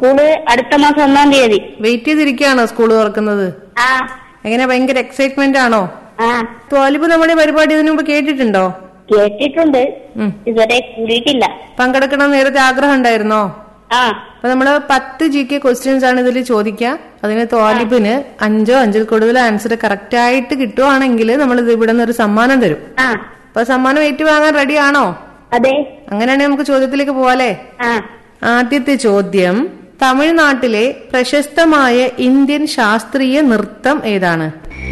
School അടുത്ത മാസം ഒന്നാം തീയതി വെയിറ്റ് ചെയ്തിരിക്കുകയാണോ സ്കൂൾ തുറക്കുന്നത് ആ എങ്ങനെ ഭയങ്കര എക്സൈറ്റ്മെന്റ് ആണോ ആ ത്വാലിബ് നമ്മുടെ പരിപാടി ഇതിനു മുമ്പ് കേട്ടിട്ടുണ്ടോ കേട്ടിട്ടുണ്ട് ഉം. ഇതുവരെ കൂടിയിട്ടില്ല പങ്കെടുക്കണം നേരത്തെ ആഗ്രഹം ഉണ്ടായിരുന്നോ ആ അപ്പൊ നമ്മള് പത്ത് ജി കെ ക്വസ്റ്റ്യൻസ് ആണ് ഇതിൽ ചോദിക്കുക അതിന് ത്വാലിബിന് അഞ്ചോ അഞ്ചിൽ കൂടുതൽ ആൻസർ കറക്റ്റ് ആയിട്ട് കിട്ടുവാണെങ്കിൽ നമ്മൾ ഇത് ഇവിടെ നിന്ന് ഒരു സമ്മാനം തരും ആ അപ്പൊ സമ്മാനം ഏറ്റുവാങ്ങാൻ റെഡി ആണോ അതെ അങ്ങനെയാണെങ്കിൽ നമുക്ക് ചോദ്യത്തിലേക്ക് പോവാലേ ആ ആദ്യത്തെ ചോദ്യം തമിഴ്നാട്ടിലെ പ്രശസ്തമായ ഇന്ത്യൻ ശാസ്ത്രീയ നൃത്തം ഏതാണ്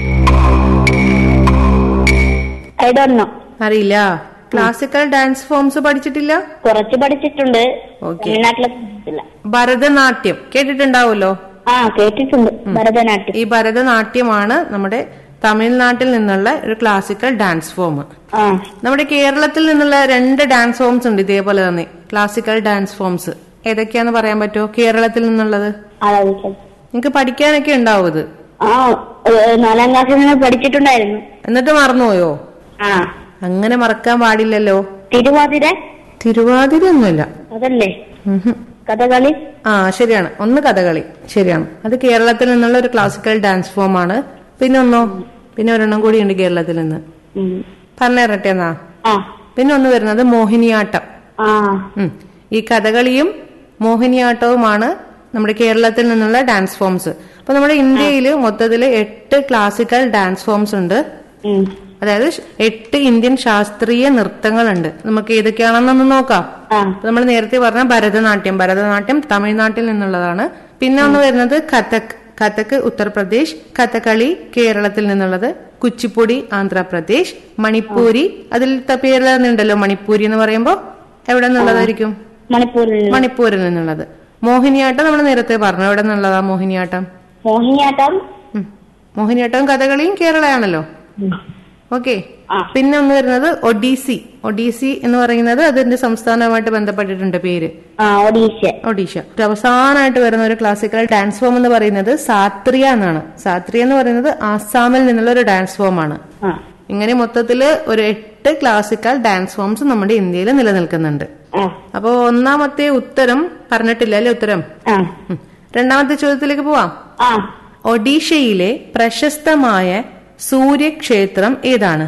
ഐ ഡോണ്ട് നോ അറിയില്ല ക്ലാസിക്കൽ ഡാൻസ് ഫോംസ് പഠിച്ചിട്ടില്ല കുറച്ച് പഠിച്ചിട്ടുണ്ട് Okay. തമിഴ്നാട്ടിലെ പഠിച്ചിട്ടില്ല ഭരതനാട്യം കേട്ടിട്ടുണ്ടാവുമല്ലോ ആ കേട്ടിട്ടുണ്ട് ഭരതനാട്യം ഈ ഭരതനാട്യമാണ് നമ്മുടെ തമിഴ്നാട്ടിൽ നിന്നുള്ള ഒരു ക്ലാസിക്കൽ ഡാൻസ് ഫോം ആ നമ്മുടെ കേരളത്തിൽ നിന്നുള്ള രണ്ട് ഡാൻസ് ഫോംസ് ഉണ്ട് ഇതേപോലെ തന്നെ ക്ലാസിക്കൽ ഡാൻസ് ഫോംസ് ഏതൊക്കെയാന്ന് പറയാൻ പറ്റുമോ കേരളത്തിൽ നിന്നുള്ളത് ആലോചിക്കാം നിങ്ങക്ക് പഠിക്കാനൊക്കെ ഉണ്ടാവും ഇത് ആ ഏ, നാലാം ക്ലാസ്സിൽ നിന്ന് പഠിച്ചിട്ടുണ്ടായിരുന്നു എന്നിട്ട് മറന്നുപോയോ ആ അങ്ങനെ മറക്കാൻ പാടില്ലല്ലോ തിരുവാതിര തിരുവാതിര ഒന്നുമില്ല അതല്ലേ ഉഹും. കഥകളി ആ ശരിയാണ് ഒന്ന് കഥകളി ശരിയാണ് അത് കേരളത്തിൽ നിന്നുള്ള ഒരു ക്ലാസിക്കൽ ഡാൻസ് ഫോം ആണ് പിന്നെ ഒന്നോ പിന്നെ ഒരെണ്ണം കൂടി ഉണ്ട് കേരളത്തിൽ നിന്ന് ഉം. പറഞ്ഞു തരട്ടെ എന്നാ ആ പിന്നെ ഒന്ന് വരുന്നത് മോഹിനിയാട്ടം ആ ഉം. ഈ കഥകളിയും മോഹിനിയാട്ടവുമാണ് നമ്മുടെ കേരളത്തിൽ നിന്നുള്ള ഡാൻസ് ഫോംസ് അപ്പൊ നമ്മുടെ ഇന്ത്യയിൽ മൊത്തത്തിൽ എട്ട് ക്ലാസിക്കൽ ഡാൻസ് ഫോംസ് ഉണ്ട് ഉം. അതായത് ഷ്- എട്ട് ഇന്ത്യൻ ശാസ്ത്രീയ നൃത്തങ്ങളുണ്ട് നമുക്ക് ഏതൊക്കെയാണെന്നൊന്ന് നോക്കാം ആ നമ്മൾ നേരത്തെ പറഞ്ഞ ഭരതനാട്യം ഭരതനാട്യം തമിഴ്നാട്ടിൽ നിന്നുള്ളതാണ് പിന്നെ ഒന്ന് വരുന്നത് കഥക് കഥക് ഉത്തർപ്രദേശ് കഥകളി കേരളത്തിൽ നിന്നുള്ളത് കുച്ചിപ്പുടി ആന്ധ്രാപ്രദേശ് മണിപ്പൂരി അതിൽ ത- പേര് തന്നെ ഉണ്ടല്ലോ മണിപ്പൂരി എന്ന് പറയുമ്പോ എവിടെ നിന്നുള്ളതായിരിക്കും മണിപ്പൂരിൽ നിന്ന്. മണിപ്പൂരിൽ നിന്നുള്ളത് മോഹിനിയാട്ടം നമ്മൾ നേരത്തെ പറഞ്ഞു എവിടെ നിന്നുള്ളതാ മോഹിനിയാട്ടം മോഹിനിയാട്ടം ഉം. മോഹിനിയാട്ടവും കഥകളിയും കേരളയാണല്ലോ ഉം. ഓക്കെ ആ. പിന്നെ ഒന്ന് വരുന്നത് ഒഡീസി ഒഡീസി എന്ന് പറയുന്നത് അതിന്റെ സംസ്ഥാനവുമായിട്ട് ബന്ധപ്പെട്ടിട്ടുണ്ട് പേര് ആ ഒഡീഷ ഒഡീഷ ഒരു അവസാനമായിട്ട് വരുന്ന ഒരു ക്ലാസിക്കൽ ഡാൻസ് ഫോം എന്ന് പറയുന്നത് സാത്രിയ എന്നാണ് സാത്രിയ എന്ന് പറയുന്നത് ആസാമിൽ നിന്നുള്ള ഒരു ഡാൻസ് ഫോം ആണ് ആ ഇങ്ങനെ മൊത്തത്തില് ഒരു എട്ട് ക്ലാസിക്കൽ ഡാൻസ് ഫോംസ് നമ്മുടെ ഇന്ത്യയിൽ നിലനിൽക്കുന്നുണ്ട് ആ അപ്പോ ഒന്നാമത്തെ ഉത്തരം പറഞ്ഞിട്ടില്ല അല്ലേ ഉത്തരം ആ ഉം. രണ്ടാമത്തെ ചോദ്യത്തിലേക്ക് പോവാം ആ ഒഡീഷയിലെ പ്രശസ്തമായ സൂര്യക്ഷേത്രം ഏതാണ്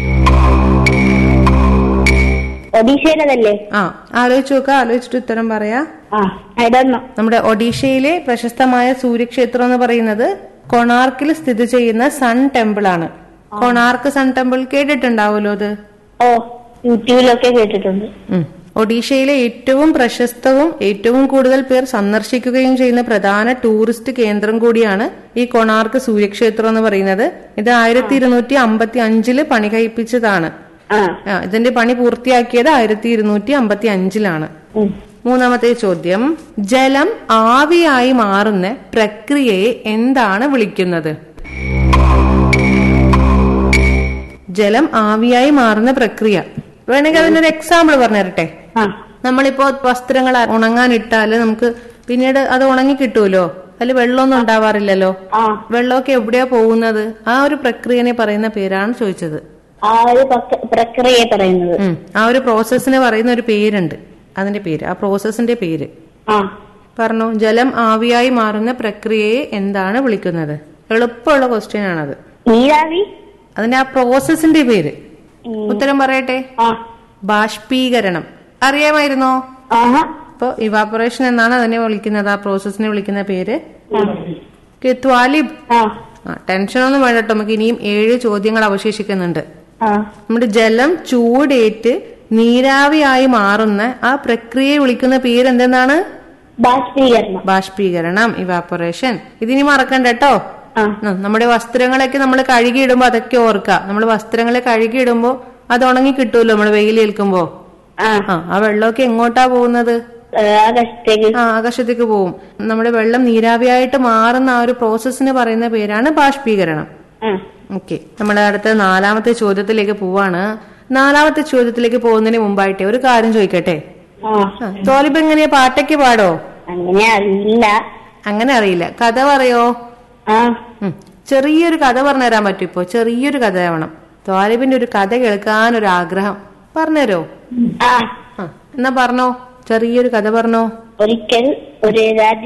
ഒഡീഷയിലതല്ലേ ആ ആലോചിച്ച് നോക്കുക ആലോചിച്ചിട്ട് ഉത്തരം പറയാ ആ ഐ ഡോണ്ട് നോ നമ്മുടെ ഒഡീഷയിലെ പ്രശസ്തമായ സൂര്യക്ഷേത്രം എന്ന് പറയുന്നത് കൊണാർക്കിൽ സ്ഥിതി ചെയ്യുന്ന സൺ ടെമ്പിൾ ആണ് കൊണാർക്ക് സൺ ടെമ്പിൾ കേട്ടിട്ടുണ്ടാവുമല്ലോ അത് ഓ യൂട്യൂബിലൊക്കെ കേട്ടിട്ടുണ്ട് ഉം. ഒഡീഷയിലെ ഏറ്റവും പ്രശസ്തവും ഏറ്റവും കൂടുതൽ പേർ സന്ദർശിക്കുകയും ചെയ്യുന്ന പ്രധാന ടൂറിസ്റ്റ് കേന്ദ്രം കൂടിയാണ് ഈ കൊണാർക്ക് സൂര്യക്ഷേത്രം എന്ന് പറയുന്നത് ഇത് ആയിരത്തി ഇരുന്നൂറ്റി അമ്പത്തി അഞ്ചില് പണി കഴിപ്പിച്ചതാണ് ആ ആ, ഇതിന്റെ പണി പൂർത്തിയാക്കിയത് ആയിരത്തി ഇരുന്നൂറ്റി അമ്പത്തി അഞ്ചിലാണ് ഉം. മൂന്നാമത്തെ ചോദ്യം ജലം ആവിയായി മാറുന്ന പ്രക്രിയയെ എന്താണ് വിളിക്കുന്നത് ജലം ആവിയായി മാറുന്ന പ്രക്രിയ വേണമെങ്കിൽ അതിനൊരു എക്സാമ്പിൾ പറഞ്ഞു തരട്ടെ ആ നമ്മളിപ്പോ വസ്ത്രങ്ങൾ ഉണങ്ങാനിട്ടാല് നമുക്ക് പിന്നീട് അത് ഉണങ്ങി കിട്ടുമല്ലോ അതിൽ വെള്ളമൊന്നും ഉണ്ടാവാറില്ലല്ലോ ആ വെള്ളമൊക്കെ എവിടെയാ പോകുന്നത് ആ ഒരു പ്രക്രിയനെ പറയുന്ന പേരാണ് ചോദിച്ചത് ആ ഒരു പക്ക- പ്രക്രിയ പറയുന്നത് ഉം. ആ ഒരു പ്രോസസ്സിന് പറയുന്ന ഒരു പേരുണ്ട് അതിന്റെ പേര് ആ പ്രോസസ്സിന്റെ പേര് ആ പറഞ്ഞു ജലം ആവിയായി മാറുന്ന പ്രക്രിയയെ എന്താണ് വിളിക്കുന്നത് എളുപ്പമുള്ള ക്വസ്റ്റ്യൻ ആണത് നീരാവി അതിന്റെ ആ പ്രോസസ്സിന്റെ പേര് ഉം. ഉത്തരം പറയട്ടെ ആ ബാഷ്പീകരണം അറിയാമായിരുന്നോ ആഹാ അപ്പൊ ഇവാപറേഷൻ എന്നാണ് അതിനെ വിളിക്കുന്നത് ആ പ്രോസസ്സിനെ വിളിക്കുന്ന പേര് ആ. ത്വാലിബ് ആ ആ ടെൻഷനൊന്നും വേണ്ട കേട്ടോ നമുക്ക് ഇനിയും ഏഴ് ചോദ്യങ്ങൾ അവശേഷിക്കുന്നുണ്ട് ആ നമ്മുടെ ജലം ചൂടേറ്റ് നീരാവിയായി മാറുന്ന ആ പ്രക്രിയയെ വിളിക്കുന്ന പേര് എന്തെന്നാണ് ബാഷ്പീകരണം ബാഷ്പീകരണം ഇവാപറേഷൻ ഇതിനി മറക്കണ്ട കേട്ടോ ആ ഉം, നമ്മുടെ വസ്ത്രങ്ങളൊക്കെ നമ്മൾ കഴുകിയിടുമ്പോ അതൊക്കെ ഓർക്കുക നമ്മൾ വസ്ത്രങ്ങളെ കഴുകിയിടുമ്പോ അത് ഉണങ്ങി കിട്ടുമല്ലോ നമ്മൾ വെയിലേൽക്കുമ്പോ ആ ആ ആ വെള്ളമൊക്കെ എങ്ങോട്ടാ പോകുന്നത് ഏ, ആകാശത്തേക്ക് ആ ആകാശത്തേക്ക് പോവും നമ്മുടെ വെള്ളം നീരാവിയായിട്ട് മാറുന്ന ആ ഒരു പ്രോസസ്സിന് പറയുന്ന പേരാണ് ബാഷ്പീകരണം ആ ഓക്കെ നമ്മൾ അടുത്ത നാലാമത്തെ ചോദ്യത്തിലേക്ക് പോവാണ് നാലാമത്തെ ചോദ്യത്തിലേക്ക് പോകുന്നതിന് മുമ്പായിട്ട് ഒരു കാര്യം ചോദിക്കട്ടെ ആ ആ, തോലിബ് എങ്ങനെയാ പാട്ടൊക്കെ പാടോ അങ്ങനെ അറിയില്ല അങ്ങനെ അറിയില്ല കഥ പറയോ ആ ഉം. ചെറിയൊരു കഥ പറഞ്ഞു തരാൻ പറ്റും ഇപ്പോ ചെറിയൊരു കഥ വേണം തോലിബിന്റെ ഒരു കഥ കേൾക്കാൻ ഒരു ആഗ്രഹം പറഞ്ഞുതരോ ആ ആ എന്നാ പറഞ്ഞോ ചെറിയൊരു കഥ പറഞ്ഞോ ഒരിക്കൽ ഒരു രാജ്യ